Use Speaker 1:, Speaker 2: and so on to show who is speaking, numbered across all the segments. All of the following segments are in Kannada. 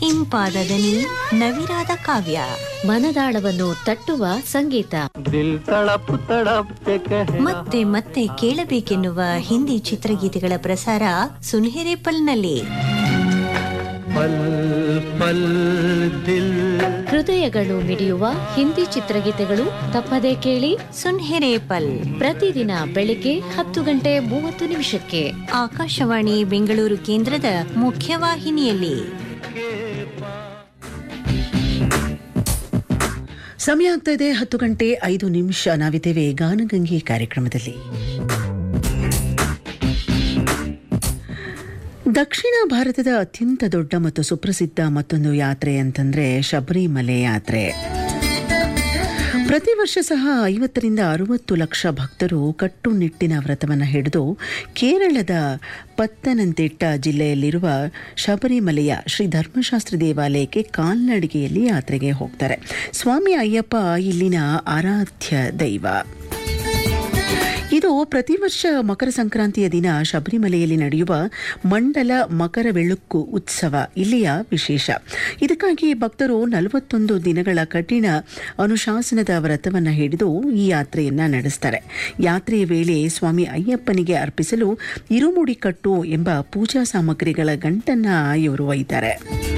Speaker 1: ಇಂಪಾದದನಿ ನವಿರಾದ ಕಾವ್ಯ
Speaker 2: ಮನದಾಳವನ್ನು ತಟ್ಟುವ ಸಂಗೀತ
Speaker 3: दिल तड़प तड़प के कहे
Speaker 1: ಮತ್ತೆ ಮತ್ತೆ ಕೇಳಬೇಕೆನ್ನುವ ಹಿಂದಿ ಚಿತ್ರಗೀತೆಗಳ ಪ್ರಸಾರ ಸುನ್ಹೆರೇಪಲ್ನಲ್ಲಿ
Speaker 3: पल पल दिल
Speaker 2: ಹೃದಯಗಳು ಮಿಡಿಯುವ ಹಿಂದಿ ಚಿತ್ರಗೀತೆಗಳು ತಪ್ಪದೇ ಕೇಳಿ
Speaker 1: ಸುನ್ಹೆರೇಪಲ್
Speaker 2: ಪ್ರತಿದಿನ ಬೆಳಿಗ್ಗೆ ಹತ್ತು ಗಂಟೆ ಮೂವತ್ತು ನಿಮಿಷಕ್ಕೆ
Speaker 1: ಆಕಾಶವಾಣಿ ಬೆಂಗಳೂರು ಕೇಂದ್ರದ ಮುಖ್ಯವಾಹಿನಿಯಲ್ಲಿ
Speaker 4: ಸಮಯ ಆಗ್ತಾ ಇದೆ ಹತ್ತು ಗಂಟೆ ಐದು ನಿಮಿಷ ನಾವಿದ್ದೇವೆ ಗಾನಗಂಗೆ ಕಾರ್ಯಕ್ರಮದಲ್ಲಿ ದಕ್ಷಿಣ ಭಾರತದ ಅತ್ಯಂತ ದೊಡ್ಡ ಮತ್ತು ಸುಪ್ರಸಿದ್ಧ ಮತ್ತೊಂದು ಯಾತ್ರೆ ಅಂತಂದ್ರೆ ಶಬರಿಮಲೆ ಯಾತ್ರೆ ಪ್ರತಿ ವರ್ಷ ಸಹ ಐವತ್ತರಿಂದ ಅರುವತ್ತು ಲಕ್ಷ ಭಕ್ತರು ಕಟ್ಟುನಿಟ್ಟಿನ ವ್ರತವನ್ನು ಹಿಡಿದು ಕೇರಳದ ಪತ್ತನಂತಿಟ್ಟ ಜಿಲ್ಲೆಯಲ್ಲಿರುವ ಶಬರಿಮಲೆಯ ಶ್ರೀ ಧರ್ಮಶಾಸ್ತ್ರ ದೇವಾಲಯಕ್ಕೆ ಕಾಲ್ನಡಿಗೆಯಲ್ಲಿ ಯಾತ್ರೆಗೆ ಹೋಗ್ತಾರೆ ಸ್ವಾಮಿ ಅಯ್ಯಪ್ಪ ಇಲ್ಲಿನ ಆರಾಧ್ಯ ದೈವ ಇದು ಪ್ರತಿ ವರ್ಷ ಮಕರ ಸಂಕ್ರಾಂತಿಯ ದಿನ ಶಬರಿಮಲೆಯಲ್ಲಿ ನಡೆಯುವ ಮಂಡಲ ಮಕರ ಬೆಳಕು ಉತ್ಸವ ಇಲ್ಲಿಯ ವಿಶೇಷ ಇದಕ್ಕಾಗಿ ಭಕ್ತರು ನಲವತ್ತೊಂದು ದಿನಗಳ ಕಠಿಣ ಅನುಶಾಸನದ ವ್ರತವನ್ನು ಹಿಡಿದು ಈ ಯಾತ್ರೆಯನ್ನ ನಡೆಸ್ತಾರೆ ಯಾತ್ರೆಯ ವೇಳೆ ಸ್ವಾಮಿ ಅಯ್ಯಪ್ಪನಿಗೆ ಅರ್ಪಿಸಲು ಇರುಮುಡಿ ಕಟ್ಟು ಎಂಬ ಪೂಜಾ ಸಾಮಗ್ರಿಗಳ ಗಂಟನ್ನ ಇವರು ಒಯ್ತಾರೆ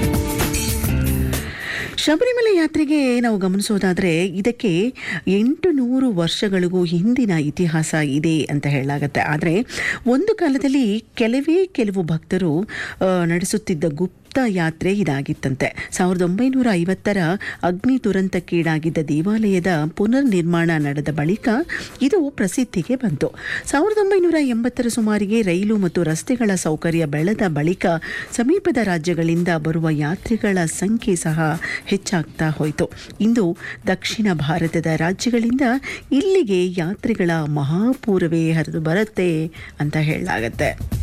Speaker 4: ಶಬರಿಮಲೆ ಯಾತ್ರೆಗೆ ನಾವು ಗಮನಿಸೋದಾದ್ರೆ ಇದಕ್ಕೆ ಎಂಟು ನೂರು ವರ್ಷಗಳಿಗೂ ಹಿಂದಿನ ಇತಿಹಾಸ ಇದೆ ಅಂತ ಹೇಳಲಾಗತ್ತೆ ಆದರೆ ಒಂದು ಕಾಲದಲ್ಲಿ ಕೆಲವೇ ಕೆಲವು ಭಕ್ತರು ಆ, ನಡೆಸುತ್ತಿದ್ದ ಗುಪ್ತ ಯಾತ್ರೆ ಇದಾಗಿತ್ತಂತೆ ಸಾವಿರದ ಒಂಬೈನೂರ ಐವತ್ತರ ಅಗ್ನಿ ದುರಂತಕ್ಕೀಡಾಗಿದ್ದ ದೇವಾಲಯದ ಪುನರ್ ನಿರ್ಮಾಣ ನಡೆದ ಬಳಿಕ ಇದು ಪ್ರಸಿದ್ಧಿಗೆ ಬಂತು ಸಾವಿರದ ಒಂಬೈನೂರ ಎಂಬತ್ತರ ಸುಮಾರಿಗೆ ರೈಲು ಮತ್ತು ರಸ್ತೆಗಳ ಸೌಕರ್ಯ ಬೆಳೆದ ಬಳಿಕ ಸಮೀಪದ ರಾಜ್ಯಗಳಿಂದ ಬರುವ ಯಾತ್ರಿಗಳ ಸಂಖ್ಯೆ ಸಹ ಹೆಚ್ಚಾಗ್ತಾ ಹೋಯಿತು ಇಂದು ದಕ್ಷಿಣ ಭಾರತದ ರಾಜ್ಯಗಳಿಂದ ಇಲ್ಲಿಗೆ ಯಾತ್ರಿಗಳ ಮಹಾಪೂರವೇ ಹರಿದು ಬರುತ್ತೆ ಅಂತ ಹೇಳಲಾಗತ್ತೆ